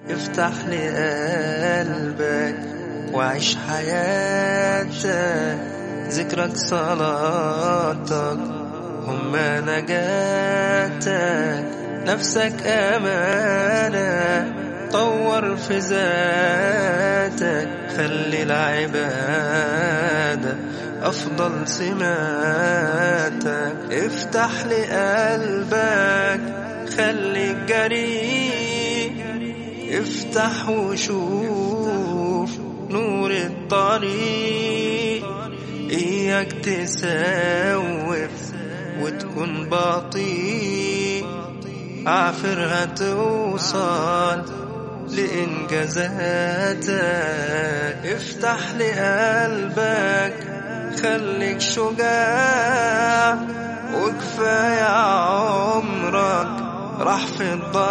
افتح لي قلبك وعيش حياتك ذكرك صلاتك هما نجاتك نفسك أمانة طور في ذاتك خلي العبادة أفضل سماتك افتح لي قلبك خليك جريء افتح وشوف نور الطريق إياك تسوف وتكون بطيء عافر هتوصل لإنجازاتك افتح لي قلبك خليك شجاع وكفاية عمرك راح في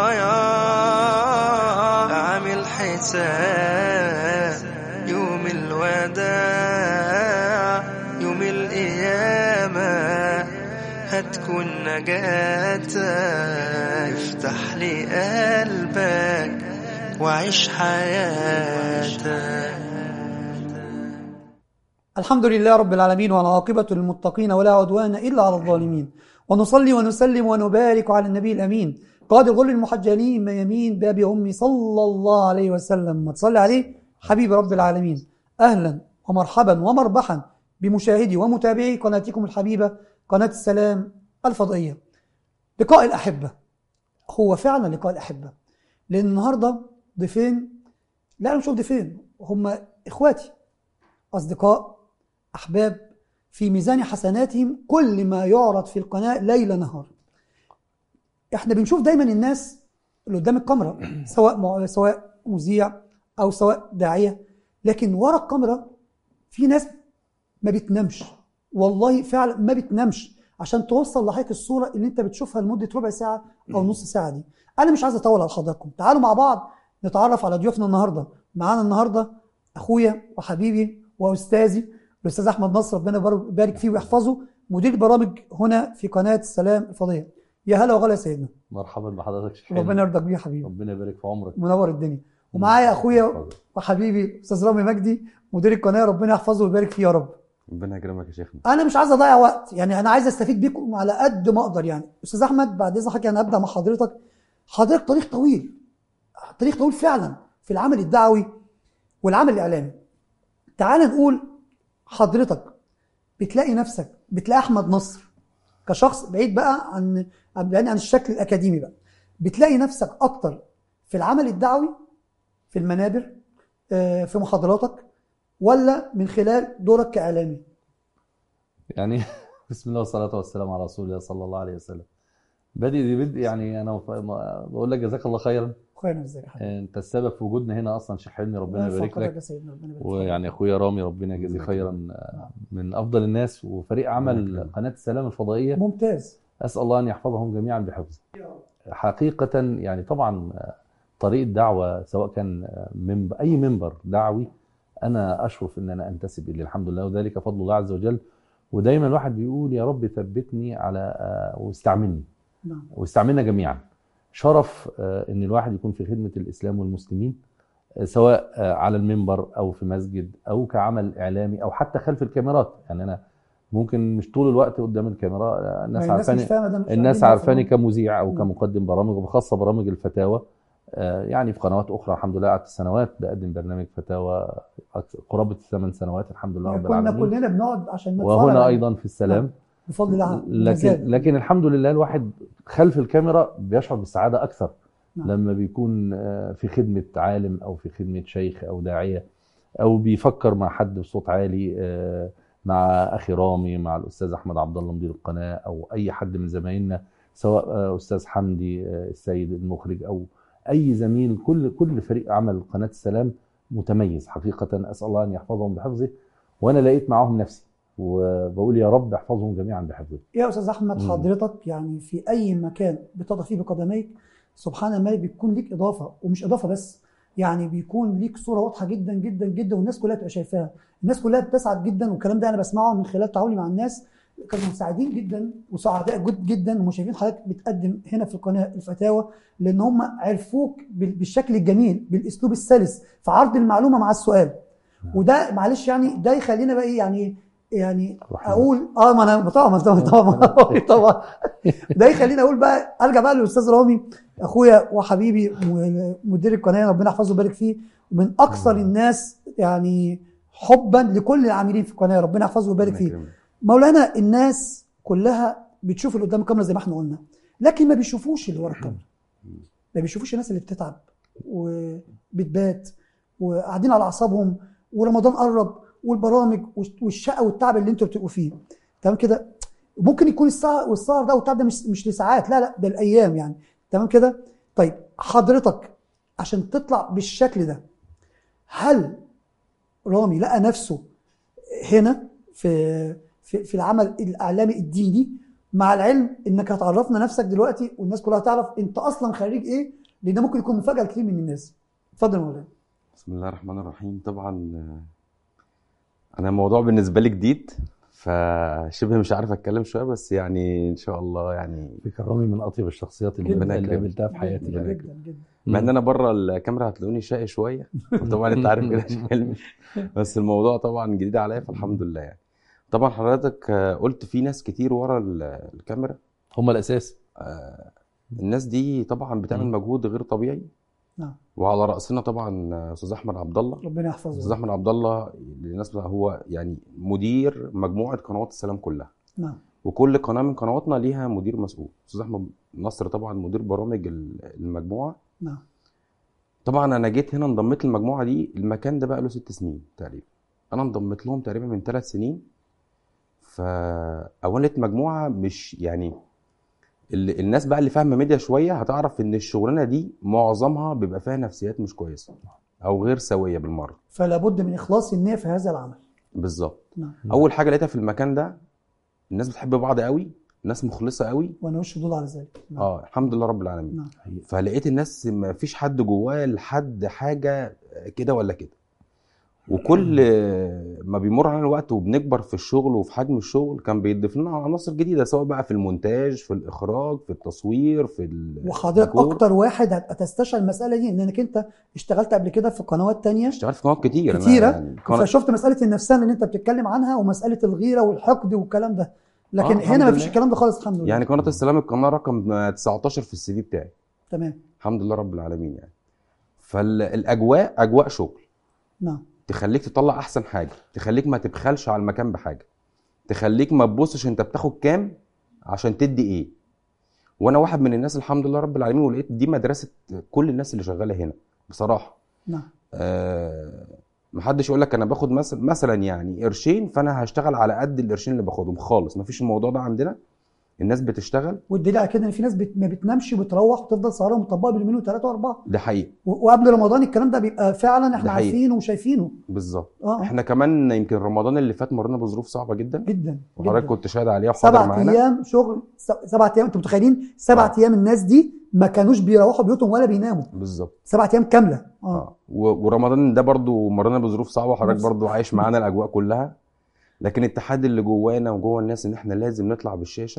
الضياع عامل حساب يوم الوداع يوم القيامة هتكون نجاتك افتح لي قلبك وعيش حياتك الحمد لله رب العالمين والعاقبة للمتقين ولا عدوان إلا على الظالمين ونصلي ونسلم ونبارك على النبي الأمين قائد الغر المحجلين ما يمين باب أمي صلى الله عليه وسلم ما تصلي عليه حبيب رب العالمين أهلا ومرحبا ومربحا بمشاهدي ومتابعي قناتكم الحبيبة قناة السلام الفضائية لقاء الأحبة هو فعلا لقاء الأحبة لأن النهاردة ضيفين لا أنا مش ضيفين هم إخواتي أصدقاء أحباب في ميزان حسناتهم كل ما يعرض في القناة ليل نهار احنا بنشوف دايما الناس اللي قدام الكاميرا سواء مع... سواء مذيع او سواء داعيه لكن ورا الكاميرا في ناس ما بتنامش والله فعلا ما بتنامش عشان توصل لحضرتك الصوره اللي انت بتشوفها لمده ربع ساعه او نص ساعه دي انا مش عايز اطول على حضراتكم تعالوا مع بعض نتعرف على ضيوفنا النهارده معانا النهارده اخويا وحبيبي واستاذي الاستاذ احمد نصر ربنا يبارك فيه ويحفظه مدير برامج هنا في قناه السلام الفضيه يا هلا وغلا يا سيدنا مرحبا بحضرتك شيخ ربنا يرضى بيه يا حبيبي ربنا يبارك في عمرك منور الدنيا ومعايا اخويا وحبيبي استاذ رامي مجدي مدير القناه ربنا يحفظه ويبارك فيه يا رب ربنا يكرمك يا شيخنا انا مش عايز اضيع وقت يعني انا عايز استفيد بيكم على قد ما اقدر يعني استاذ احمد بعد اذن حضرتك انا ابدا مع حضرتك حضرتك تاريخ طويل تاريخ طويل فعلا في العمل الدعوي والعمل الاعلامي تعال نقول حضرتك بتلاقي نفسك بتلاقي احمد نصر كشخص بعيد بقى عن بعيد عن الشكل الاكاديمي بقى بتلاقي نفسك اكتر في العمل الدعوي في المنابر في محاضراتك ولا من خلال دورك كاعلامي يعني بسم الله والصلاه والسلام على رسول الله صلى الله عليه وسلم بادئ دي بدء يعني انا بقول لك جزاك الله خيرا خيرا ازيك انت السبب في وجودنا هنا اصلا شيخ حلمي ربنا يبارك لك ويعني اخويا رامي ربنا يجزيه خيرا من افضل الناس وفريق عمل قناه السلام الفضائيه ممتاز اسال الله ان يحفظهم جميعا بحفظه حقيقه يعني طبعا طريق الدعوه سواء كان من اي منبر دعوي انا اشرف ان انا انتسب اليه الحمد لله وذلك فضل الله عز وجل ودايما الواحد بيقول يا رب ثبتني على واستعملني نعم. واستعملنا جميعا شرف ان الواحد يكون في خدمه الاسلام والمسلمين سواء على المنبر او في مسجد او كعمل اعلامي او حتى خلف الكاميرات يعني انا ممكن مش طول الوقت قدام الكاميرا الناس عارفاني الناس عارفاني كمذيع او كمقدم برامج وبخاصه برامج الفتاوى يعني في قنوات اخرى الحمد لله قعدت سنوات بقدم برنامج فتاوى قرابه ثمان سنوات الحمد لله رب العالمين كنا كلنا بنقعد عشان وهنا ايضا في السلام بفضل الله لكن لكن الحمد لله الواحد خلف الكاميرا بيشعر بالسعاده اكثر نعم. لما بيكون في خدمه عالم او في خدمه شيخ او داعيه او بيفكر مع حد بصوت عالي مع اخي رامي مع الاستاذ احمد عبد الله مدير القناه او اي حد من زمايلنا سواء استاذ حمدي السيد المخرج او اي زميل كل كل فريق عمل قناه السلام متميز حقيقه اسال الله ان يحفظهم بحفظه وانا لقيت معاهم نفسي وبقول يا رب احفظهم جميعا بحفظه يا استاذ احمد مم. حضرتك يعني في اي مكان بتضع فيه بقدميك سبحان الملك بيكون ليك اضافه ومش اضافه بس يعني بيكون ليك صوره واضحه جدا جدا جدا والناس كلها تبقى شايفاها الناس كلها بتسعد جدا والكلام ده انا بسمعه من خلال تعاملي مع الناس كانوا سعيدين جدا وسعداء جد جدا وهم شايفين حضرتك بتقدم هنا في القناه الفتاوى لان هم عرفوك بال- بالشكل الجميل بالاسلوب السلس في عرض المعلومه مع السؤال وده معلش يعني ده يخلينا بقى ايه يعني يعني رحمة اقول اه ما انا طبعا طبعا طبعا طبعا ده يخليني اقول بقى ارجع بقى للاستاذ رامي اخويا وحبيبي م- مدير القناه ربنا يحفظه ويبارك فيه ومن اكثر الناس يعني حبا لكل العاملين في القناه ربنا يحفظه ويبارك فيه مولانا الناس كلها بتشوف اللي قدام الكاميرا زي ما احنا قلنا لكن ما بيشوفوش اللي ورا الكاميرا ما بيشوفوش الناس اللي بتتعب وبتبات وقاعدين على اعصابهم ورمضان قرب والبرامج والشقه والتعب اللي انتوا بتبقوا فيه تمام كده ممكن يكون السهر والسهر ده والتعب ده مش مش لساعات لا لا ده الايام يعني تمام كده طيب حضرتك عشان تطلع بالشكل ده هل رامي لقى نفسه هنا في في, في العمل الاعلامي الديني مع العلم انك هتعرفنا نفسك دلوقتي والناس كلها تعرف انت اصلا خريج ايه لان ده ممكن يكون مفاجاه لكتير من الناس اتفضل يا مولانا بسم الله الرحمن الرحيم طبعا آه، انا الموضوع بالنسبه لي جديد فشبه مش عارف اتكلم شويه بس يعني ان شاء الله يعني فكرة رامي من اطيب الشخصيات اللي ربنا اللي يكرمك. قابلتها في حياتي جدا يعني. جدا جدا مع ان انا بره الكاميرا هتلاقوني شقي شويه طبعا انت عارف كده شكلي بس الموضوع طبعا جديد عليا فالحمد لله يعني طبعا حضرتك آه، قلت في ناس كتير ورا ال- الكاميرا هم الاساس آه، الناس دي طبعا بتعمل مم. مجهود غير طبيعي نعم وعلى راسنا طبعا آه، استاذ احمد عبد الله ربنا استاذ يحفظه احمد عبد الله للناس هو يعني مدير مجموعه قنوات السلام كلها نعم وكل قناه من قنواتنا ليها مدير مسؤول استاذ احمد نصر طبعا مدير برامج ال- المجموعه نعم طبعا انا جيت هنا انضميت للمجموعه دي المكان ده بقى له ست سنين تقريبا انا انضميت لهم تقريبا من ثلاث سنين فاولا مجموعه مش يعني ال- الناس بقى اللي فاهمه ميديا شويه هتعرف ان الشغلانه دي معظمها بيبقى فيها نفسيات مش كويسه او غير سويه بالمره فلا بد من اخلاص النيه في هذا العمل بالظبط نعم اول حاجه لقيتها في المكان ده الناس بتحب بعض قوي ناس مخلصه قوي وانا وش دول على ذلك نعم. اه الحمد لله رب العالمين نعم فلقيت الناس ما فيش حد جواه لحد حاجه كده ولا كده وكل ما بيمر علينا الوقت وبنكبر في الشغل وفي حجم الشغل كان بيضيف لنا عناصر جديده سواء بقى في المونتاج في الاخراج في التصوير في ال- وحضرتك الديكور. اكتر واحد هت- هتستشعر المساله دي انك انت اشتغلت قبل كده في قنوات تانية اشتغلت في قنوات كتير أنا كتيرة يعني قناة- فشفت مساله النفسان اللي انت بتتكلم عنها ومساله الغيره والحقد والكلام ده لكن آه، الحمد هنا ما فيش لله. الكلام ده خالص الحمد لله يعني قناه السلام القناه رقم 19 في السي في بتاعي تمام الحمد لله رب العالمين يعني فالاجواء اجواء شغل نعم تخليك تطلع احسن حاجه تخليك ما تبخلش على المكان بحاجه تخليك ما تبصش انت بتاخد كام عشان تدي ايه وانا واحد من الناس الحمد لله رب العالمين ولقيت دي مدرسه كل الناس اللي شغاله هنا بصراحه نعم أه محدش يقول لك انا باخد مثلا مثلا يعني قرشين فانا هشتغل على قد القرشين اللي باخدهم خالص مفيش الموضوع ده عندنا الناس بتشتغل والدليل على كده ان في ناس بت... ما بتنامش وبتروح وتفضل سهرانه مطبقه باليومين وثلاثه واربعه ده حقيقي و... وقبل رمضان الكلام ده بيبقى فعلا احنا ده حقيقي. عارفينه وشايفينه بالظبط اه احنا كمان يمكن رمضان اللي فات مرينا بظروف صعبه جدا جدا وحضرتك جدا كنت شاهد عليها وحاضر سبع معانا ايام شغل س- سبع ايام انتوا متخيلين سبع آه. ايام الناس دي ما كانوش بيروحوا بيوتهم ولا بيناموا بالظبط سبع ايام كامله اه اه و- ورمضان ده برضو مرينا بظروف صعبه وحضرتك نفس- برضو عايش معانا الاجواء كلها لكن التحدي اللي جوانا وجوه الناس ان احنا لازم نطلع بالشاشه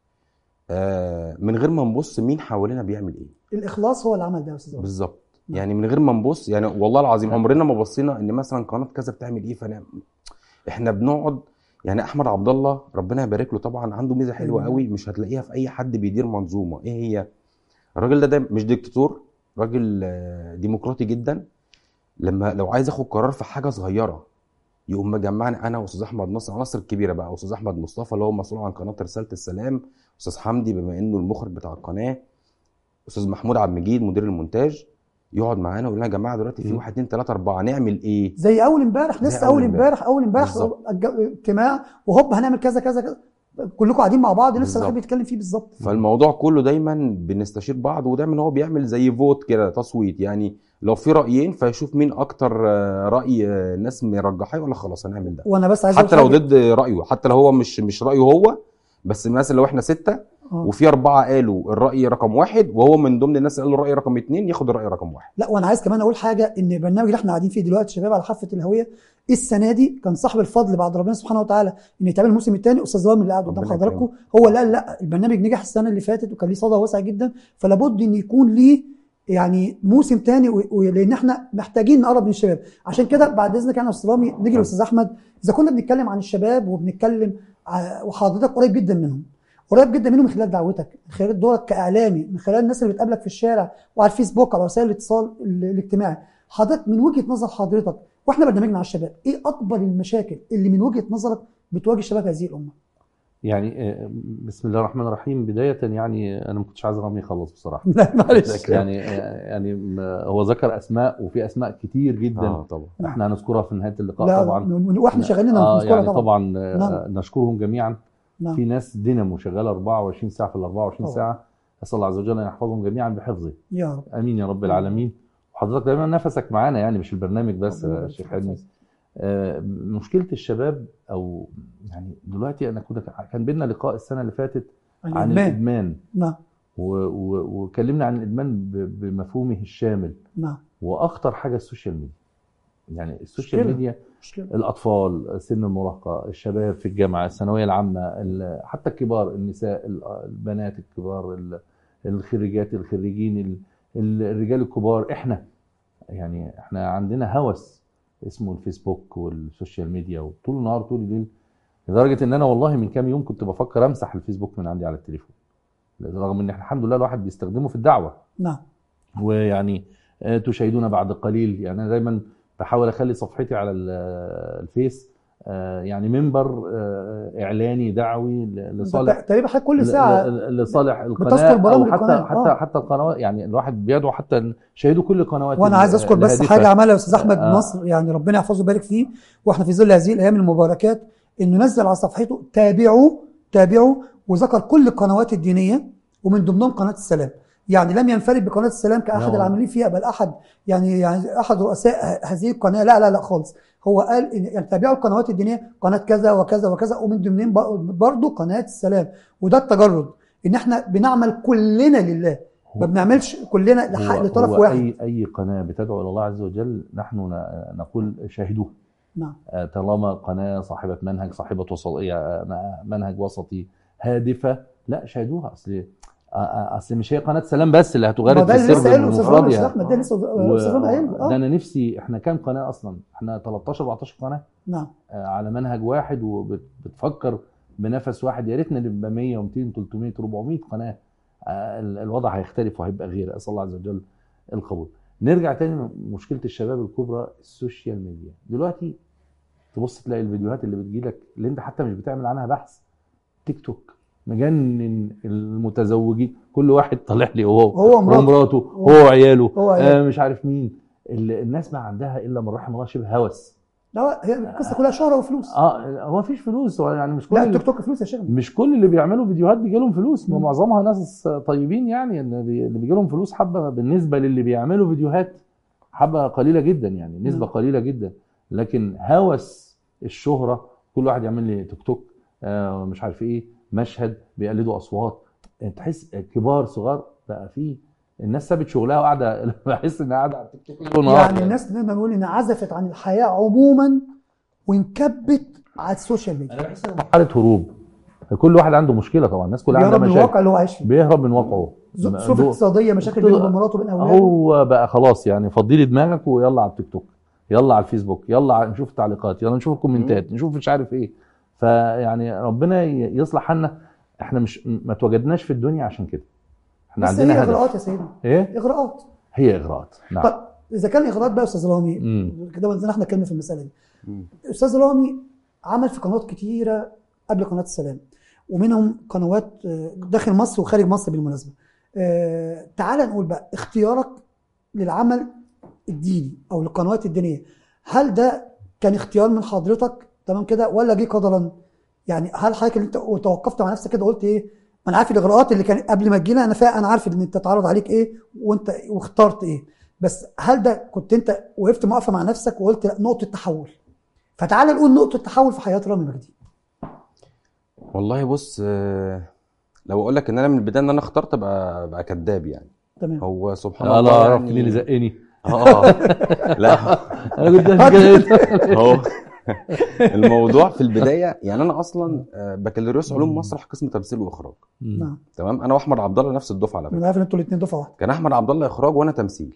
آه من غير ما نبص مين حوالينا بيعمل ايه الاخلاص هو العمل ده يا استاذ عمر. بالظبط نعم. يعني من غير ما نبص يعني والله العظيم عمرنا ما بصينا ان مثلا قناه كذا بتعمل ايه فنعمل احنا بنقعد يعني احمد عبد الله ربنا يبارك له طبعا عنده ميزه حلوه أيوة. قوي مش هتلاقيها في اي حد بيدير منظومه ايه هي الراجل ده, ده مش ديكتاتور راجل آه، ديمقراطي جدا لما لو عايز اخد قرار في حاجه صغيره يقوم مجمعني انا واستاذ احمد نصر عناصر الكبيره بقى استاذ احمد مصطفى اللي هو مسؤول عن قناه رساله السلام استاذ حمدي بما انه المخرج بتاع القناه استاذ محمود عبد المجيد مدير المونتاج يقعد معانا ويقول لنا يا جماعه دلوقتي في مم. واحد اتنين تلاته اربعه نعمل ايه؟ زي اول امبارح زي لسه أول اول امبارح اول امبارح بالظبط. الج- اجتماع وهوب هنعمل كذا كذا كذا كلكم قاعدين مع بعض نفس بالظبط. الواحد بيتكلم فيه بالظبط فالموضوع كله دايما بنستشير بعض ودايما هو بيعمل زي فوت كده تصويت يعني لو في رايين فيشوف مين اكتر آه، راي آه، الناس مرجحاه يقول لك خلاص هنعمل ده وانا بس عايز حتى لو أقول حاجة. ضد رايه حتى لو هو مش مش رايه هو بس مثلا لو احنا سته آه. وفي اربعه قالوا الراي رقم واحد وهو من ضمن الناس اللي قالوا الراي رقم اتنين ياخد الراي رقم واحد لا وانا عايز كمان اقول حاجه ان البرنامج اللي احنا قاعدين فيه دلوقتي شباب على حافه الهويه السنه دي كان صاحب الفضل بعد ربنا سبحانه وتعالى ان يتعمل الموسم الثاني استاذ ظالم اللي قاعد قدام ربنا حضراتكم هو اللي قال لا البرنامج نجح السنه اللي فاتت وكان ليه صدى واسع جدا فلابد ان يكون ليه يعني موسم تاني و- و- لان احنا محتاجين نقرب من الشباب عشان كده بعد اذنك انا استاذ رامي نيجي لاستاذ احمد اذا كنا بنتكلم عن الشباب وبنتكلم ع- وحضرتك قريب جدا منهم قريب جدا منهم من خلال دعوتك من خلال دورك كاعلامي من خلال الناس اللي بتقابلك في الشارع وعلى الفيسبوك على وسائل الاتصال ال- الاجتماعي حضرتك من وجهه نظر حضرتك واحنا برنامجنا على الشباب ايه اكبر المشاكل اللي من وجهه نظرك بتواجه الشباب هذه الامه يعني آه، بسم الله الرحمن الرحيم بداية يعني أنا ما كنتش عايز رامي يخلص بصراحة لا معلش يعني آه، يعني م- هو ذكر أسماء وفي أسماء كتير جدا اه طبعا احنا هنذكرها في نهاية اللقاء لا طبعا واحنا شغالين اه نذكرها يعني طبعا طبعا آه، نشكرهم جميعا نعم. في ناس دينامو شغاله 24 ساعه في ال 24 طبعا. ساعه اسال الله عز وجل ان يحفظهم جميعا بحفظه يا رب امين يا رب العالمين وحضرتك دايما نفسك معانا يعني مش البرنامج بس ربنا يا يبارك شيخ فيك. حلمي آه، مشكله الشباب او يعني دلوقتي انا كنت كان بينا لقاء السنه اللي فاتت عن الادمان الادمان نعم و- و- وكلمنا عن الادمان ب- بمفهومه الشامل نعم واخطر حاجه السوشيال ميديا يعني السوشيال مشكلة. ميديا مشكله الاطفال سن المراهقه الشباب في الجامعه الثانويه العامه ال- حتى الكبار النساء ال- البنات الكبار ال- الخريجات الخريجين ال- ال- الرجال الكبار احنا يعني احنا عندنا هوس اسمه الفيسبوك والسوشيال ميديا وطول النهار طول الليل لدرجه ان انا والله من كام يوم كنت بفكر امسح الفيسبوك من عندي على التليفون رغم ان احنا الحمد لله الواحد بيستخدمه في الدعوه نعم ويعني آه، تشاهدون بعد قليل يعني انا دايما بحاول اخلي صفحتي على ال- الفيس آه، يعني منبر آه، اعلاني دعوي ل- لصالح تقريبا حضرتك كل ل- ساعه ل- لصالح بتذكر القناه برامج او حتى القناة، حتى آه. حتى القنوات يعني الواحد بيدعو حتى إن شاهدوا كل القنوات وانا ال- عايز اذكر بس الهادفة. حاجه عملها استاذ احمد آه. نصر يعني ربنا يحفظه ويبارك فيه واحنا في ظل هذه الايام المباركات انه نزل على صفحته تابعوا تابعوا وذكر كل القنوات الدينيه ومن ضمنهم قناه السلام يعني لم ينفرد بقناه السلام كاحد نعم. العاملين فيها بل احد يعني يعني احد رؤساء ه- هذه القناه لا لا لا خالص هو قال إن- يعني تابعوا القنوات الدينيه قناه كذا وكذا وكذا ومن ضمنهم برضه قناه السلام وده التجرد ان احنا بنعمل كلنا لله ما بنعملش كلنا لح- هو لطرف هو واحد اي اي قناه بتدعو الى الله عز وجل نحن ن- نقول شاهدوها نعم آه، طالما قناه صاحبه منهج صاحبه وسطيه آه، منهج وسطي هادفه لا شاهدوها اصل آه، آه، اصل مش هي قناه سلام بس اللي ما هتغرد ده في اللي لسه السرب قايله استاذ رامي استاذ بمفردها احمد ده لسه و- استاذ رامي قايله ده اه انا نفسي احنا كام قناه اصلا احنا 13 14 قناه نعم آه، على منهج واحد وبتفكر بنفس واحد يا ريتنا نبقى 100 و200 300 400 قناه آه، ال- الوضع هيختلف وهيبقى غير اسال الله عز وجل القبول نرجع تاني مشكله الشباب الكبرى السوشيال ميديا دلوقتي تبص تلاقي الفيديوهات اللي بتجيلك اللي انت حتى مش بتعمل عنها بحث تيك توك مجنن المتزوجين كل واحد طالع لي وهو هو ومراته. ومراته هو- هو وعياله هو عياله. آه مش عارف مين ال- الناس ما عندها الا من رحم الله شبه هوس لا هي القصه كلها شهره وفلوس اه هو مفيش فلوس هو يعني مش كل لا اللي التيك توك فلوس يا شيخ مش كل اللي بيعملوا فيديوهات بيجي لهم فلوس ما مم. معظمها ناس طيبين يعني ان بي- اللي بيجي لهم فلوس حبه بالنسبه للي بيعملوا فيديوهات حبه قليله جدا يعني نسبه مم. قليله جدا لكن هوس الشهره كل واحد يعمل لي تيك توك آه مش عارف ايه مشهد بيقلدوا اصوات تحس كبار صغار بقى فيه الناس سابت شغلها وقاعده بحس انها قاعده على التيك توك ليل ونهار يعني الناس نقدر نقول انها عزفت عن الحياه عموما وانكبت على السوشيال ميديا انا بحس ان مرحله هروب كل واحد عنده مشكله طبعا الناس كلها عندها بيهرب من مشاكل الواقع اللي هو عايش فيه بيهرب من واقعه ظ- ظروف اقتصاديه مشاكل بينه وبين مراته وبين اولاده هو بقى خلاص يعني فضي لي دماغك ويلا على التيك توك يلا على الفيسبوك يلا ع- نشوف التعليقات يلا نشوف الكومنتات نشوف مش عارف ايه فيعني ربنا ي- يصلح حالنا احنا مش ما اتوجدناش في الدنيا عشان كده احنا بس عندنا هي هدف اغراءات يا سيدي ايه اغراءات هي اغراءات نعم طب اذا كان اغراءات بقى يا استاذ رامي مم. كده ما احنا اتكلمنا في المساله دي مم. استاذ رامي عمل في قنوات كتيره قبل قناه السلام ومنهم قنوات آه، داخل مصر وخارج مصر بالمناسبه آه، تعال نقول بقى اختيارك للعمل الديني او للقنوات الدينيه هل ده كان اختيار من حضرتك تمام كده ولا جه قدرا يعني هل حضرتك اللي انت توقفت مع نفسك كده قلت ايه ما انا عارف الاغراءات اللي كان قبل ما تجينا انا فا انا عارف ان انت اتعرض عليك ايه وانت واخترت ايه بس هل ده كنت انت وقفت موقفه مع نفسك وقلت لا نقطه تحول فتعال نقول نقطه تحول في حياه رامي مجدي والله بص آه، لو اقول لك ان انا من البدايه ان انا اخترت ابقى ابقى كذاب يعني تمام هو سبحان انا الله عرفت يعني مين اللي زقني اه لا انا كنت همشي كده. هو الموضوع في البدايه يعني انا اصلا آه، بكالوريوس علوم مسرح قسم تمثيل واخراج مم. نعم تمام انا واحمد عبد الله نفس الدفعه على انا فكره عارف ان انتوا الاثنين دفعه واحده كان احمد عبد الله اخراج وانا تمثيل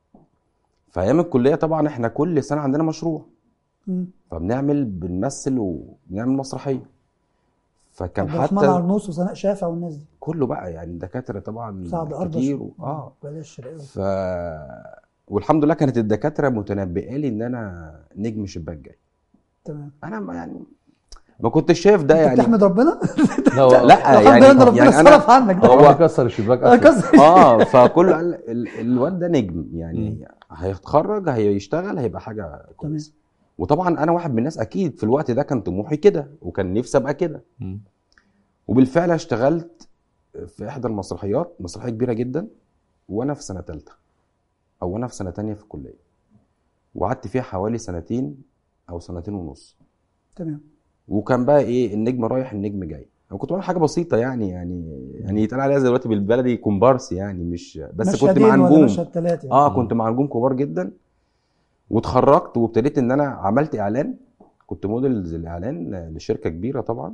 في ايام الكليه طبعا احنا كل سنه عندنا مشروع مم. فبنعمل بنمثل وبنعمل مسرحيه فكان عبد الرحمن حتى عرنوس وسناء شافع والناس دي كله بقى يعني دكاتره طبعا سعد اردش كتير و... اه بلاش شرقاوي ف والحمد لله كانت الدكاتره متنبئه لي ان انا نجم شباك جاي تمام انا ما يعني ما كنتش شايف ده انت يعني بتحمد ربنا لا هو- لا الحمد لله ان ربنا يعني انا صرف عنك ده هو اللي كسر الشباك آه، أصلاً. كسر اه فكله قال ال- الواد ده نجم يعني هيتخرج هيشتغل هيبقى حاجه كويسه وطبعا انا واحد من الناس اكيد في الوقت ده كان طموحي كده وكان نفسي ابقى كده مم. وبالفعل اشتغلت في احدى المسرحيات مسرحيه كبيره جدا وانا في سنه ثالثه او انا في سنه تانية في الكليه وقعدت فيها حوالي سنتين او سنتين ونص تمام وكان بقى ايه النجم رايح النجم جاي انا كنت بعمل حاجه بسيطه يعني يعني يعني يتقال عليها زي دلوقتي بالبلدي كومبارس يعني مش بس كنت مشهدين مع ولا نجوم مشهد ثلاثه يعني. اه كنت مع نجوم كبار جدا واتخرجت وابتديت ان انا عملت اعلان كنت موديلز الاعلان لشركه كبيره طبعا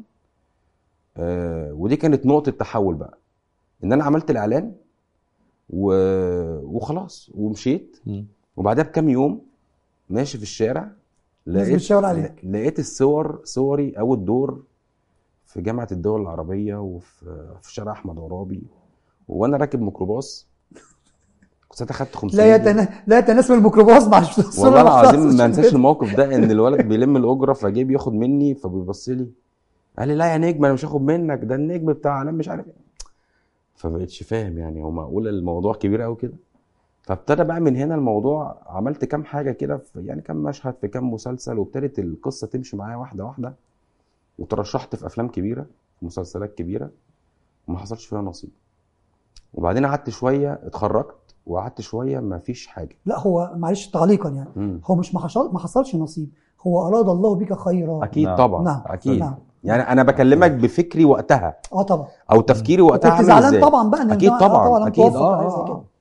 آه ودي كانت نقطه تحول بقى ان انا عملت الاعلان و... وخلاص ومشيت مم. وبعدها بكام يوم ماشي في الشارع الناس بتشاور عليك. لقيت الصور صوري اول دور في جامعه الدول العربيه وفي في شارع احمد عرابي وانا راكب ميكروباص كنت ساعتها خدت 500 لا جنيه. يتنا... لا يتناسب الميكروباص مع الصورة والله اللي العظيم بتحصل. ما انساش الموقف ده ان الولد بيلم الاجره فجاي بياخد مني فبيبص لي قال لي لا يا نجم انا مش هاخد منك ده النجم بتاع انا مش عارف ايه فبقيتش فاهم يعني هو معقول الموضوع كبير قوي كده فابتدى بقى من هنا الموضوع عملت كام حاجه كده في يعني كام مشهد في كام مسلسل وابتدت القصه تمشي معايا واحده واحده وترشحت في افلام كبيره في مسلسلات كبيره وما حصلش فيها نصيب وبعدين قعدت شويه اتخرجت وقعدت شويه ما فيش حاجه لا هو معلش تعليقا يعني مم. هو مش ما حصل ما حصلش نصيب هو اراد الله بك خيرا اكيد نعم. طبعا نعم. اكيد نعم. يعني انا بكلمك بفكري وقتها اه طبعا او تفكيري وقتها كنت عامل زعلان ازاي طبعا بقى ان اكيد ده- آه طبعا لم اكيد توفق اه, ولا حاجة زي آه, كده. آه.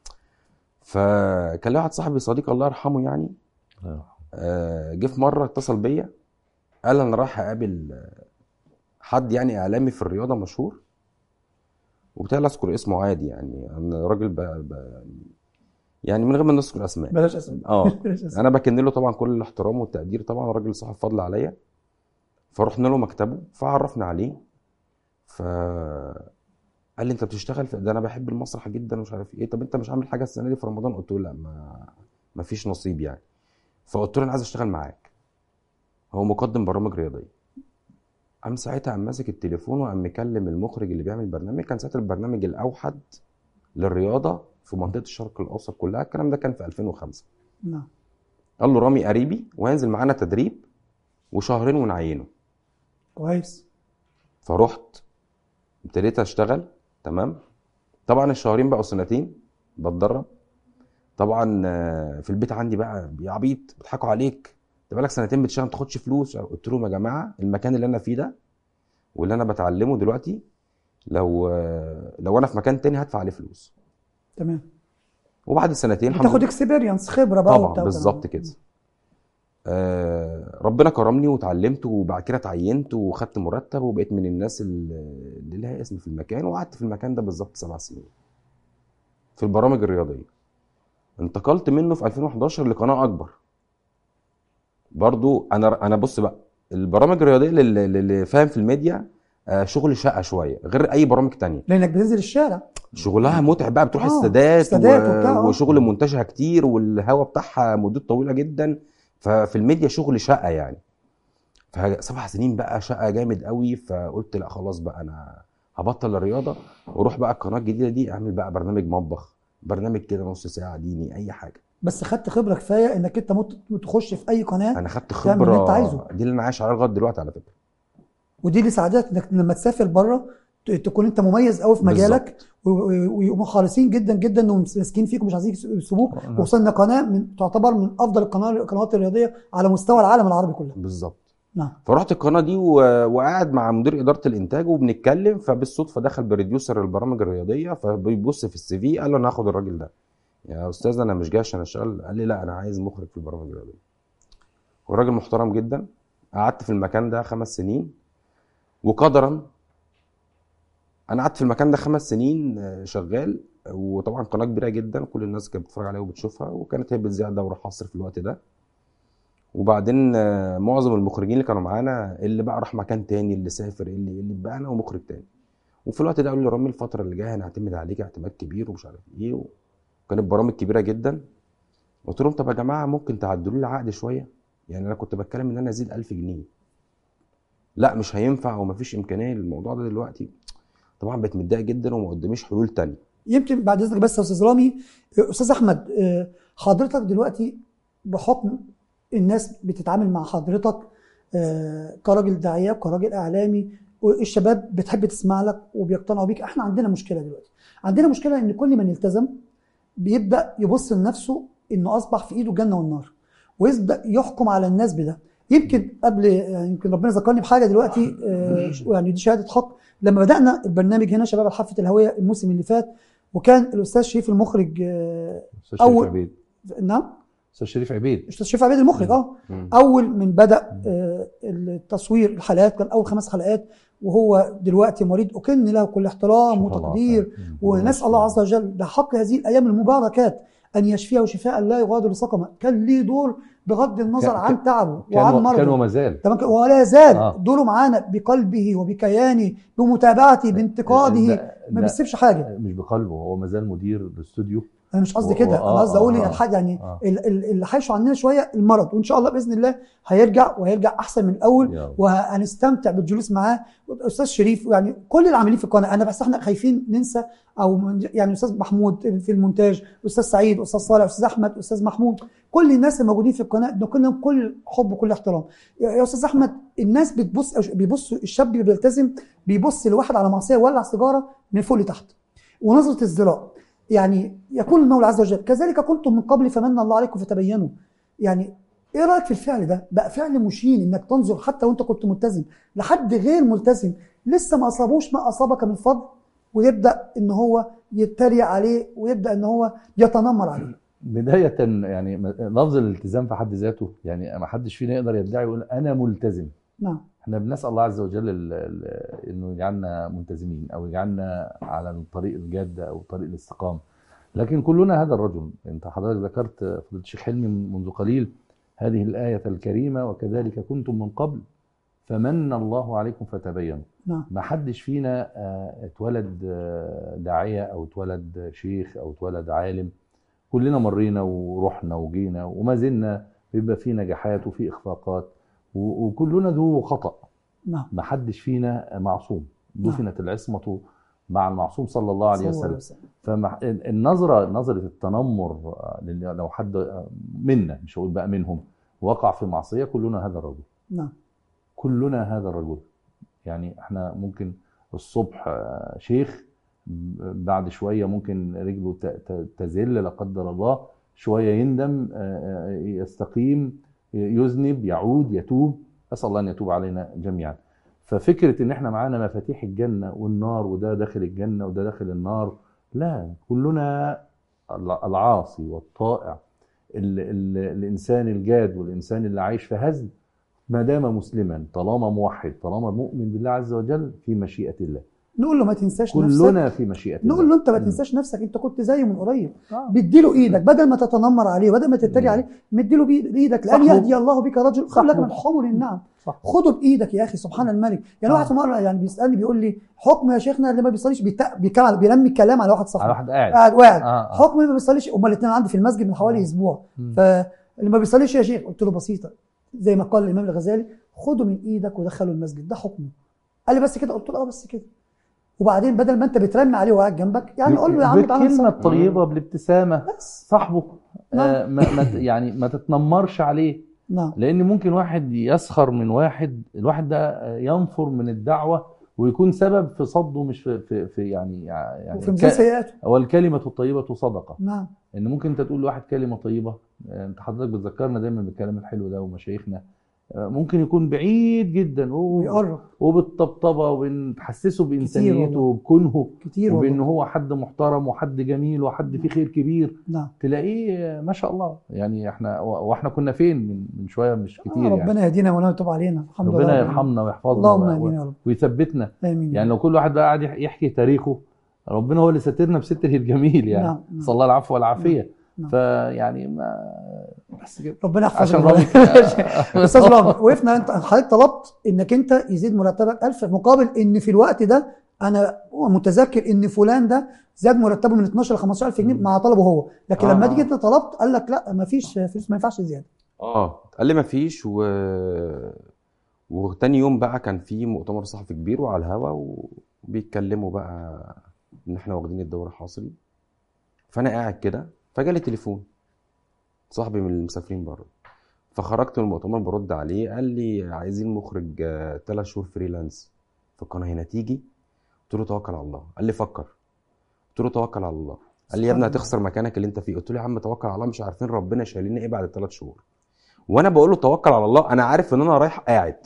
فكان لي واحد صاحبي صديق الله يرحمه يعني آه. آه، جه في مره اتصل بيا قال انا رايح اقابل آه، حد يعني اعلامي في الرياضه مشهور وبالتالي اذكر اسمه عادي يعني انا راجل ب... ب... يعني من غير ما نذكر اسماء بلاش اسم اه بلاش اسم انا بكن له طبعا كل الاحترام والتقدير طبعا راجل صاحب فضل عليا فرحنا له مكتبه فعرفنا عليه ف قال لي انت بتشتغل في ده انا بحب المسرح جدا ومش عارف ايه طب انت مش عامل حاجه السنه دي في رمضان قلت له لا ما ما فيش نصيب يعني فقلت له انا عايز اشتغل معاك هو مقدم برامج رياضيه قام ساعتها قام ماسك التليفون وقام مكلم المخرج اللي بيعمل البرنامج كان ساعتها البرنامج الاوحد للرياضه في منطقه الشرق الاوسط كلها الكلام ده كان في 2005 نعم قال له رامي قريبي وهينزل معانا تدريب وشهرين ونعينه كويس فرحت ابتديت اشتغل تمام طبعا الشهرين بقوا سنتين بتدرب طبعا آه، في البيت عندي بقى يا عبيط بيضحكوا عليك انت بقالك سنتين بتشتغل ما تاخدش فلوس قلت لهم يا جماعه المكان اللي انا فيه ده واللي انا بتعلمه دلوقتي لو آه، لو انا في مكان تاني هدفع عليه فلوس تمام وبعد سنتين الحمد بتاخد لله اكسبيرينس خبره بقى طبعا وبتاع بالظبط كده آه ربنا كرمني واتعلمت وبعد كده اتعينت وخدت مرتب وبقيت من الناس اللي اللي لها اسم في المكان وقعدت في المكان ده بالظبط سبع سنين في البرامج الرياضيه انتقلت منه في 2011 لقناه اكبر برضو انا انا بص بقى البرامج الرياضيه اللي, اللي فاهم في الميديا آه شغل شقه شويه غير اي برامج تانية لانك بتنزل الشارع شغلها متعب بقى بتروح آه، استادات استادات و... وبتاع، آه. وشغل مونتاجها كتير والهوا بتاعها مدته طويله جدا ففي الميديا شغل شقه يعني فسبع سنين بقى شقه جامد قوي فقلت لا خلاص بقى انا هبطل الرياضه واروح بقى القناه الجديده دي اعمل بقى برنامج مطبخ برنامج كده نص ساعه ديني اي حاجه بس خدت خبره كفايه انك انت ممكن تخش في اي قناه انا خدت تعمل اللي خبره أنت عايزه. دي اللي انا عايش عليها لغايه دلوقتي على فكره ودي اللي ساعدتك انك لما تسافر بره ت- تكون انت مميز قوي في مجالك و- و- ويبقوا خالصين جدا جدا انهم ماسكين فيك ومش عايزين يسيبوك وخصوصا ان قناه من تعتبر من افضل القناه القنوات الرياضيه على مستوى العالم العربي كله بالظبط نعم فرحت القناه دي و... وقاعد مع مدير اداره الانتاج وبنتكلم فبالصدفه دخل بروديوسر البرامج الرياضيه فبيبص في السي في قال له انا هاخد الراجل ده يا استاذ انا مش جاي عشان اشتغل قال لي لا انا عايز مخرج في البرامج الرياضيه والراجل محترم جدا قعدت في المكان ده خمس سنين وقدرا انا قعدت في المكان ده خمس سنين آه، شغال وطبعا قناه كبيره جدا كل الناس كانت بتتفرج عليها وبتشوفها وكانت هي بتذيع دوره حصر في الوقت ده وبعدين آه، معظم المخرجين اللي كانوا معانا اللي بقى راح مكان تاني اللي سافر اللي اللي بقى انا ومخرج تاني وفي الوقت ده قالوا لي رامي الفتره اللي جايه هنعتمد عليك اعتماد كبير ومش عارف ايه وكانت برامج كبيره جدا قلت لهم طب يا جماعه ممكن تعدلوا لي العقد شويه يعني انا كنت بتكلم ان انا ازيد 1000 جنيه لا مش هينفع ومفيش امكانيه للموضوع ده دلوقتي طبعا بقيت متضايق جدا وما قداميش حلول تانية يمكن بعد اذنك بس يا استاذ رامي استاذ احمد آه، حضرتك دلوقتي بحكم الناس بتتعامل مع حضرتك آه، كراجل داعيه كراجل اعلامي والشباب بتحب تسمع لك وبيقتنعوا بيك احنا عندنا مشكله دلوقتي عندنا مشكله ان كل من التزم بيبدا يبص لنفسه انه اصبح في ايده الجنه والنار ويبدا يحكم على الناس بده يمكن قبل يعني يمكن ربنا ذكرني بحاجه دلوقتي آه، يعني دي شهاده حق لما بدانا البرنامج هنا شباب الحافه الهويه الموسم اللي فات وكان الاستاذ شريف المخرج آه، استاذ شريف أول- عبيد نعم استاذ شريف عبيد الاستاذ شريف عبيد المخرج اه مم. اول من بدا آه، التصوير الحلقات كان اول خمس حلقات وهو دلوقتي مريض اكن له كل احترام شفا الله وتقدير خير. ونسال الله عز وجل بحق هذه الايام المباركات ان يشفيه شفاء لا يغادر سقما كان ليه دور بغض النظر كان- عن تعبه كان وعن و- مرضه كان وما زال تمام كده؟ ولا يزال آه. دوره معانا بقلبه وبكيانه بمتابعته بانتقاده لا- ما لا، بيسيبش حاجه مش بقلبه هو ما زال مدير الاستوديو انا مش قصدي و- كده آه، انا قصدي آه، اقول آه. الحاجه يعني آه. ال- ال- اللي حايشه عننا شويه المرض وان شاء الله باذن الله هيرجع وهيرجع احسن من الاول يا رب. وهنستمتع بالجلوس معاه استاذ شريف يعني كل العاملين في القناه انا بس احنا خايفين ننسى او من- يعني استاذ محمود في المونتاج استاذ سعيد استاذ صالح استاذ احمد استاذ محمود كل الناس الموجودين في القناه نقول لهم كل حب وكل احترام يا يا استاذ احمد الناس بتبص أو بيبص الشاب اللي بيلتزم بيبص لواحد على معصيه ولع سيجاره من فوق لتحت ونظره الزراء يعني يقول المولى عز وجل كذلك كنتم من قبل فمن الله عليكم فتبينوا يعني ايه رايك في الفعل ده بقى فعل مشين انك تنظر حتى وانت كنت ملتزم لحد غير ملتزم لسه ما اصابوش ما اصابك من فضل ويبدا ان هو يتريق عليه ويبدا ان هو يتنمر عليه بداية يعني م- لفظ الالتزام في حد ذاته يعني ما حدش فينا يقدر يدعي يقول أنا ملتزم نعم احنا بنسأل الله عز وجل ال- ال- انه يجعلنا ملتزمين او يجعلنا على الطريق الجادة او طريق الاستقامة لكن كلنا هذا الرجل انت حضرتك ذكرت فضيلة الشيخ حلمي منذ قليل هذه الآية الكريمة وكذلك كنتم من قبل فمن الله عليكم فتبينوا نعم ما حدش فينا آه، اتولد آه، داعية او اتولد شيخ او اتولد عالم كلنا مرينا ورحنا وجينا وما زلنا بيبقى في نجاحات وفي اخفاقات و- وكلنا ذو خطأ نعم ما حدش فينا معصوم نعم. دفنت العصمة مع المعصوم صلى الله عليه صلى الله وسلم فالنظرة نظرة التنمر آه، لل- لو حد آه، منا مش هقول بقى منهم وقع في معصية كلنا هذا الرجل نعم كلنا هذا الرجل يعني احنا ممكن الصبح آه، شيخ ب- بعد شوية ممكن رجله ت- ت- تزل لا قدر الله شوية يندم آه، آه، يستقيم يذنب يعود يتوب أسأل الله أن يتوب علينا جميعا ففكرة إن احنا معانا مفاتيح الجنة والنار وده داخل الجنة وده داخل النار لا كلنا الع- العاصي والطائع ال ال الإنسان الجاد والإنسان اللي عايش في هزل ما دام مسلما طالما موحد طالما مؤمن بالله عز وجل في مشيئة الله نقول له ما تنساش نفسك كلنا في مشيئة الله نقول له انت ما مم. تنساش نفسك انت كنت زيه من قريب آه. بيديله ايدك بدل ما تتنمر عليه بدل ما تتريق مم. عليه مديله بإيد- بايدك لان صاحبه. يهدي الله بك رجل خير لك صاحبه. من حمر النعم صح خده بايدك يا اخي سبحان الملك يعني آه. واحد في مره يعني بيسالني بيقول لي حكم يا شيخنا اللي ما بيصليش بيت- بيكمل بيرمي الكلام على واحد على صاحبه واحد قاعد قاعد واقع آه، آه. حكم ما بيصليش هما الاثنين عندي في المسجد من حوالي آه. اسبوع مم. فاللي ما بيصليش يا شيخ قلت له بسيطه زي ما قال الامام الغزالي خده من ايدك ودخله المسجد ده حكمه قال لي بس كده قلت له اه بس كده وبعدين بدل ما انت بترمي عليه وقاعد جنبك يعني قول له يا عم تعالى بالكلمة نصلي. الطيبة بالابتسامة بس صاحبه نعم. آه ما ما ت- يعني ما تتنمرش عليه نعم لان ممكن واحد يسخر من واحد الواحد ده آه، ينفر من الدعوة ويكون سبب في صده مش في, في, في يعني يعني وفي ميزان ك- سيئاته هو الكلمة الطيبة صدقة نعم ان ممكن انت تقول لواحد كلمة طيبة آه، انت حضرتك بتذكرنا دايما بالكلام الحلو ده ومشايخنا آه، ممكن يكون بعيد جدا و- ويقرب وبالطبطبه وبنحسسه والله. بانسانيته وبكنه كتير وبان والله هو حد محترم وحد جميل وحد فيه خير كبير نعم تلاقيه ما شاء الله يعني احنا واحنا كنا فين من من شويه مش آه، كتير يعني ربنا يهدينا ولا يتوب علينا الحمد لله ربنا رب يرحمنا ويحفظنا اللهم و- امين يا رب ويثبتنا امين يعني لو كل واحد بقى قاعد يح- يحكي تاريخه ربنا هو اللي ساترنا بستره الجميل يعني نعم، نعم. صلى الله العفو والعافيه نعم. فيعني ما بس كده ربنا يحفظك عشان والله. رامي استاذ رامي وقفنا انت حضرتك طلبت انك انت يزيد مرتبك 1000 مقابل ان في الوقت ده انا متذكر ان فلان ده زاد مرتبه من 12 ل 15000 جنيه مع طلبه هو لكن آه. لما تيجي انت طلبت قال لك لا ما فيش فلوس ما ينفعش زياده اه قال لي مفيش و... وتاني يوم بقى كان في مؤتمر صحفي كبير وعلى الهوا وبيتكلموا بقى ان احنا واخدين الدوري حاصري فانا قاعد كده فجالي تليفون صاحبي من المسافرين بره فخرجت من المؤتمر برد عليه قال لي عايزين مخرج ثلاث شهور فريلانس في القناه هنا تيجي قلت له توكل على الله قال لي فكر قلت له توكل على الله قال لي يا ابني سبحان الله. هتخسر مكانك اللي انت فيه قلت له يا عم توكل على الله مش عارفين ربنا شايلنا ايه بعد الثلاث شهور وانا بقول له توكل على الله انا عارف ان انا رايح قاعد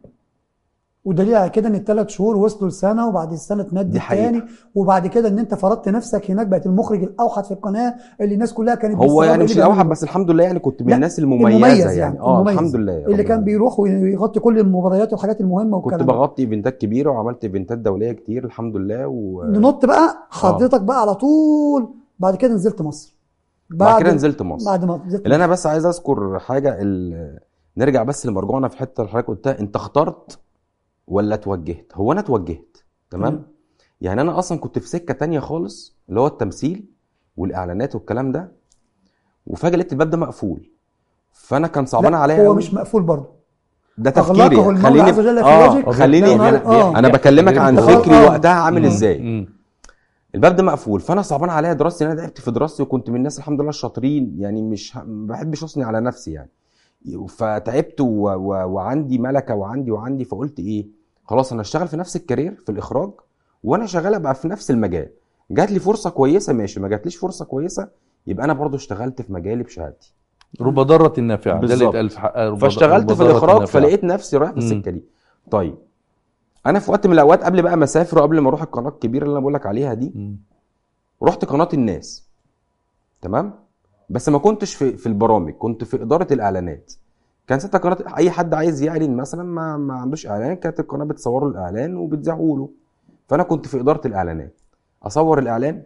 ودليل على كده ان الثلاث شهور وصلوا لسنه وبعد السنه تمد دي حقيقة. تاني وبعد كده ان انت فرضت نفسك هناك بقت المخرج الاوحد في القناه اللي الناس كلها كانت هو بتستغرب يعني إيه مش اللي الاوحد بيعمله. بس الحمد لله يعني كنت من لا، الناس المميز المميزه يعني، يعني اه المميز. الحمد لله اللي ربنا كان بيروح ويغطي كل المباريات والحاجات المهمه كنت والكلام ده. بغطي ايفنتات كبيره وعملت ايفنتات دوليه كتير الحمد لله و... ننط بقى حضرتك بقى على طول بعد كده نزلت مصر بعد كده نزلت مصر بعد ما نزلت اللي انا بس عايز اذكر حاجه ال... نرجع بس لمرجوعنا في حته اللي حضرتك قلتها انت اخترت ولا توجهت هو انا توجهت تمام تمام. يعني انا اصلا كنت في سكه تانية خالص اللي هو التمثيل والاعلانات والكلام ده وفجاه لقيت الباب ده مقفول فانا كان صعبان لا، عليا هو قوي مش مقفول برضه ده أغلقه تفكيري المولى خليني عز وجل في اه وجهك. خليني لا، لا، آه. انا بكلمك عن آه، فكري آه. وقتها عامل مم. ازاي مم. الباب ده مقفول فانا صعبان عليا دراستي انا تعبت في دراستي وكنت من الناس الحمد لله الشاطرين يعني مش ه- ما بحبش اثني على نفسي يعني فتعبت و... و... وعندي ملكه وعندي وعندي فقلت ايه خلاص انا اشتغل في نفس الكارير في الاخراج وانا شغال ابقى في نفس المجال جات لي فرصه كويسه ماشي ما جاتليش فرصه كويسه يبقى انا برضو اشتغلت في مجالي بشهادتي رب ضارة نافعة ده اللي بالظبط. اتقال في حقها رب- فاشتغلت رب في ضارة الاخراج نافعة. فلقيت نفسي رايح في مم. السكه دي طيب انا في وقت من الاوقات قبل بقى ما اسافر وقبل ما اروح القناه الكبيره اللي انا بقول لك عليها دي مم. رحت قناه الناس تمام بس ما كنتش في في البرامج كنت في اداره الاعلانات كان ساعتها قناه اي حد عايز يعلن مثلا ما, ما عندوش اعلان كانت القناه بتصور له الاعلان وبتذيعه له فانا كنت في اداره الاعلانات اصور الاعلان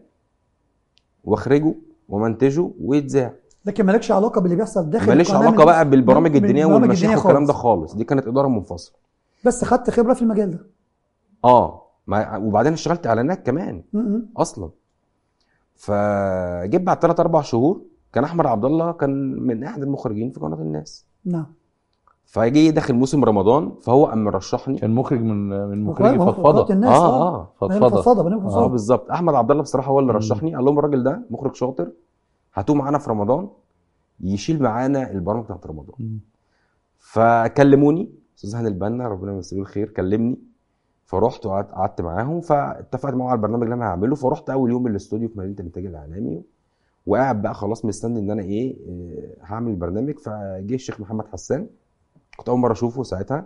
واخرجه ومنتجه ويتذاع لكن مالكش علاقه باللي بيحصل داخل ماليش القناة علاقه من- بقى بالبرامج من- من الدينيه البرامج والمشايخ الدينية والكلام ده خالص. خالص دي كانت اداره منفصله بس خدت خبره في المجال ده اه ما وبعدين اشتغلت اعلانات كمان م- م. اصلا فجيت بعد 3 4 شهور كان احمد عبد الله كان من احد المخرجين في قناه الناس نعم فجي داخل موسم رمضان فهو قام مرشحني كان مخرج من من وكمان مخرجي هو فضفضة قناة الناس اه اه اه فضفضه فضفضة. فضفضه بنبقى اه فضفضه بالظبط احمد عبد الله بصراحه هو اللي مم. رشحني قال لهم الراجل ده مخرج شاطر هاتوه معانا في رمضان يشيل معانا البرامج بتاعت رمضان مم. فكلموني استاذ هاني البنا ربنا يمسيه بالخير كلمني فرحت وقعدت قعدت معاهم فاتفقت معاهم على البرنامج اللي انا هعمله فرحت اول يوم الاستوديو في مدينه الانتاج الاعلامي وقاعد بقى خلاص مستني ان انا ايه إيه، هعمل البرنامج فجه الشيخ محمد حسان كنت اول مره اشوفه ساعتها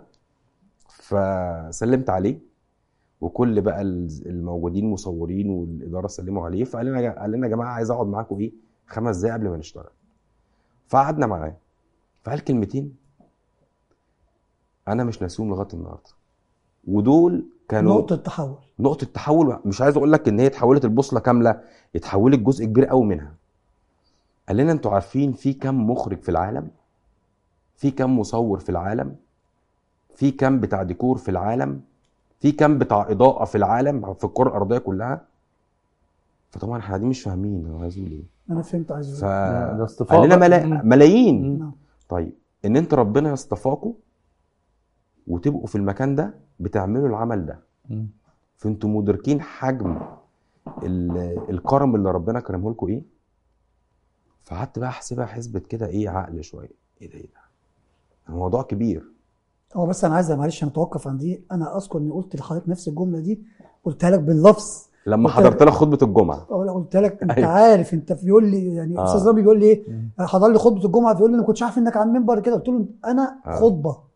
فسلمت عليه وكل بقى ال- الموجودين مصورين والاداره سلموا عليه فقال لنا قال لنا يا جماعه عايز اقعد معاكم ايه خمس دقايق قبل ما نشتغل فقعدنا معاه فقال كلمتين انا مش ناسيهم لغايه النهارده ودول كانوا نقطه تحول نقطة تحول مش عايز اقول لك ان هي اتحولت البوصلة كاملة اتحولت جزء كبير قوي منها قال لنا انتوا عارفين في كم مخرج في العالم في كم مصور في العالم في كم بتاع ديكور في العالم في كم بتاع اضاءة في العالم في الكرة الارضية كلها فطبعا احنا قاعدين مش فاهمين هو عايز يقول ايه انا فهمت عايز ف أقول. ده- ده اصطفاء قال لنا بقى. ملا... مم. ملايين مم. نعم. طيب ان انت ربنا يصطفاكوا وتبقوا في المكان ده بتعملوا العمل ده مم. فانتوا مدركين حجم ال- الكرم اللي ربنا كرمه لكم ايه فقعدت بقى احسبها حسبة كده ايه عقل شويه ايه ده ايه ده الموضوع كبير هو بس انا عايز معلش نتوقف عن دي انا اذكر اني قلت لحضرتك نفس الجمله دي قلتها لك باللفظ لما قلت- حضرت لك خطبه الجمعه أو قلت لك انت أيوة. عارف انت بيقول لي يعني آه. استاذ رامي بيقول لي ايه مم. حضر لي خطبه الجمعه بيقول لي انا ما كنتش عارف انك على المنبر كده قلت له انا آه. خطبه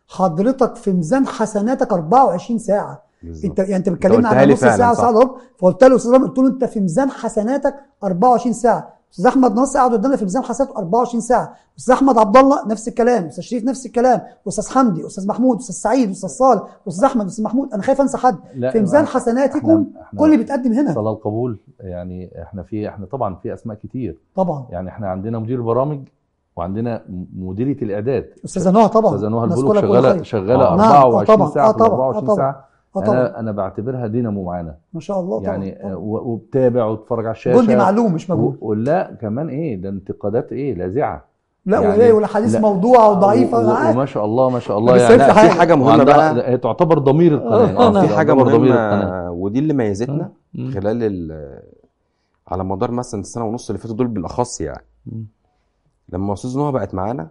حضرتك في ميزان حسناتك 24 ساعه بالظبط. انت يعني انت بتكلمنا قلتها على لي نص فعلاً، ساعه صح. وساعه الا ربع فقلت له استاذ رامي قلت له انت في ميزان حسناتك 24 ساعه استاذ احمد نصر قاعد قدامنا في ميزان حسناته 24 ساعه استاذ احمد عبد الله نفس الكلام استاذ شريف نفس الكلام استاذ حمدي استاذ محمود استاذ سعيد استاذ صالح استاذ احمد استاذ محمود انا خايف انسى حد لا، في ميزان إحنا- حسناتكم إحنا- كل اللي بيتقدم هنا صلاة القبول يعني احنا في احنا طبعا في اسماء كتير طبعا يعني احنا عندنا مدير برامج وعندنا م- مديريه الاعداد استاذه نهى طبعا استاذه نهى نذكرها البلوك كل شغاله خير. شغاله آه. نعم، آه 24 طبعا، ساعه آه في طبعا، 24 آه ساعه اه طبعا انا انا بعتبرها دينامو معانا ما شاء الله طبعا يعني طبعاً. آه، و- وبتابع وتتفرج على الشاشه جندي معلوم مش و- مجهول ولا كمان ايه ده انتقادات ايه لاذعه لا يعني- ولا ولا حديث لا. موضوعه وضعيفه و- و- معاك. وما شاء الله ما شاء الله بس يعني في لا، حاجة- في حاجه مهمه وعندها- بقى هي تعتبر ضمير القناه آه، آه، في حاجه تعتبر ضمير القناه مهمه ودي اللي ميزتنا مم. خلال ال- على مدار مثلا السنه ونص اللي فاتوا دول بالاخص يعني مم. لما استاذ نهى بقت معانا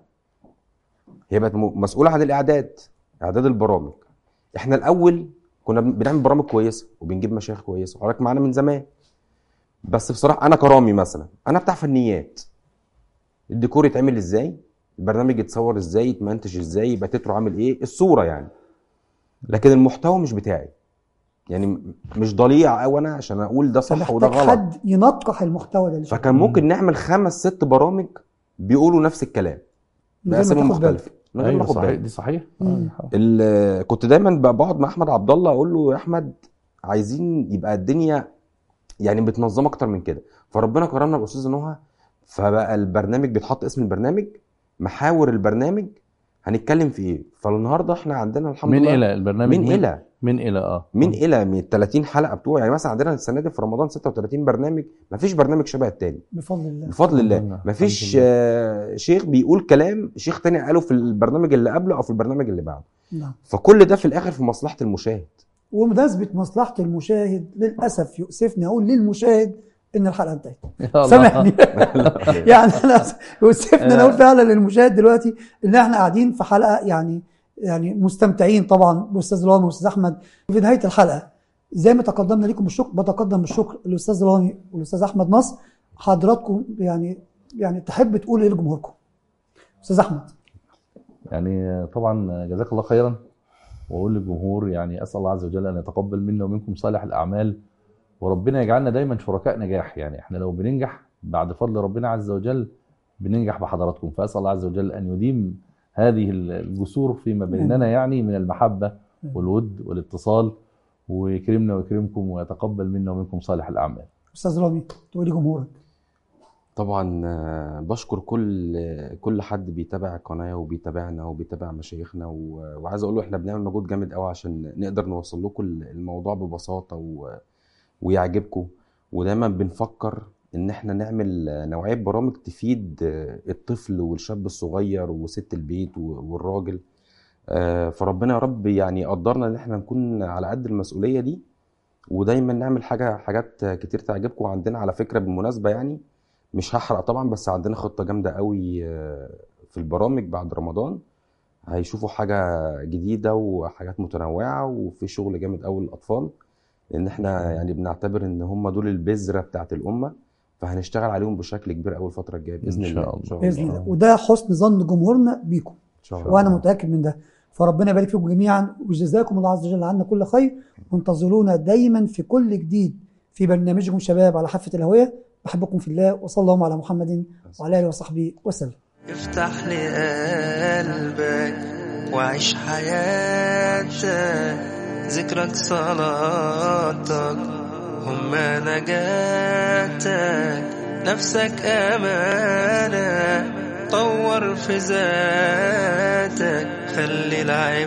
هي بقت م- مسؤوله عن الاعداد اعداد البرامج احنا الاول كنا بن- بنعمل برامج كويسه وبنجيب مشايخ كويسه وحضرتك معانا من زمان بس بصراحه انا كرامي مثلا انا بتاع فنيات الديكور يتعمل ازاي البرنامج يتصور ازاي يتمنتج ازاي يبقى تتره عامل ايه الصوره يعني لكن المحتوى مش بتاعي يعني م- مش ضليع قوي انا عشان اقول ده صح وده فمحتاج غلط حد ينقح المحتوى ده اللي فكان ممكن نعمل خمس ست برامج بيقولوا نفس الكلام من غير ما باسامي تاخد بالك. مختلفه من غير ما ايوه اخد صحيح بالي دي صحيح مم. آه. ال- كنت دايما ب- بقعد مع احمد عبد الله اقول له يا احمد عايزين يبقى الدنيا يعني متنظمه اكتر من كده فربنا كرمنا باستاذ نهى فبقى البرنامج بيتحط اسم البرنامج محاور البرنامج هنتكلم في ايه فالنهارده احنا عندنا الحمد من لله الى البرنامج من الى من الى اه من الى من ال 30 حلقه بتوع يعني مثلا عندنا السنه دي في رمضان 36 برنامج مفيش برنامج شبه التاني بفضل الله بفضل الحمد الله لله، مفيش الحمد لله. آه، شيخ بيقول كلام شيخ تاني قاله في البرنامج اللي قبله او في البرنامج اللي بعده نعم فكل ده في الاخر في مصلحه المشاهد وبمناسبة مصلحة المشاهد للأسف يؤسفني أقول للمشاهد إن الحلقة انتهت يا الله. سامحني يعني أنا يؤسفني أنا أقول فعلا للمشاهد دلوقتي إن إحنا قاعدين في حلقة يعني يعني مستمتعين طبعا بأستاذ رامي وأستاذ أحمد في نهاية الحلقة زي ما تقدمنا لكم بالشكر بتقدم بالشكر للأستاذ رامي والأستاذ أحمد نصر حضراتكم يعني يعني تحب تقول إيه لجمهوركم أستاذ أحمد يعني طبعا جزاك الله خيرا واقول للجمهور يعني اسال الله عز وجل ان يتقبل منا ومنكم صالح الاعمال وربنا يجعلنا دايما شركاء نجاح يعني احنا لو بننجح بعد فضل ربنا عز وجل بننجح بحضراتكم فاسال الله عز وجل ان يديم هذه الجسور فيما بيننا يعني من المحبه والود والاتصال ويكرمنا ويكرمكم ويتقبل منا ومنكم صالح الاعمال أستاذ رامي تقول لجمهورك طبعا آه، بشكر كل كل حد بيتابع القناه وبيتابعنا وبيتابع مشايخنا و- وعايز اقول له احنا بنعمل مجهود جامد قوي عشان نقدر نوصل لكم الموضوع ببساطه و... ويعجبكم ودايما بنفكر ان احنا نعمل نوعيه برامج تفيد آه، الطفل والشاب الصغير وست البيت و- والراجل آه، فربنا يا رب يعني يقدرنا ان احنا نكون على قد المسؤوليه دي ودايما نعمل حاجه حاجات كتير تعجبكم وعندنا على فكره بالمناسبه يعني مش هحرق طبعا بس عندنا خطه جامده قوي آه، في البرامج بعد رمضان هيشوفوا حاجه جديده وحاجات متنوعه وفي شغل جامد قوي للاطفال لان احنا يعني بنعتبر ان هم دول البذره بتاعت الامه فهنشتغل عليهم بشكل كبير قوي الفتره الجايه باذن إن الله شاء الله. بإذن الله وده حسن ظن جمهورنا بيكم ان شاء الله وانا متاكد من ده فربنا يبارك فيكم جميعا وجزاكم الله عز وجل عنا كل خير وانتظرونا دايما في كل جديد في برنامجكم شباب على حافه الهويه بحبكم في الله وصلى الله على محمد وعلى اله وصحبه وسلم افتح لي قلبك وعيش حياتك ذكرك صلاتك هما نجاتك نفسك أمانة طور في ذاتك خلي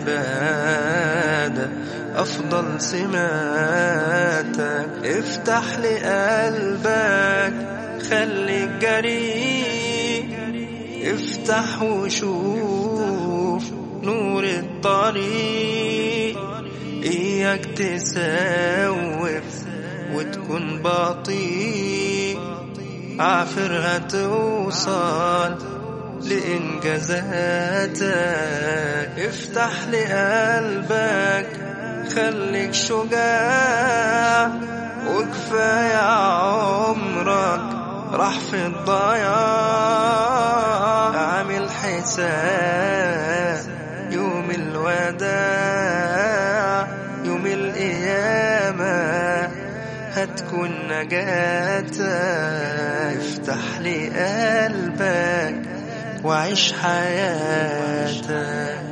العبادة أفضل سماتك افتح لي قلبك خليك جريء افتح وشوف نور الطريق اياك تسوف وتكون بطيء عافر هتوصل لإنجازاتك افتح لي قلبك خليك شجاع وكفاية عمرك راح في الضياع اعمل حساب يوم الوقت هتكون نجاتك افتح لي قلبك وعيش حياتك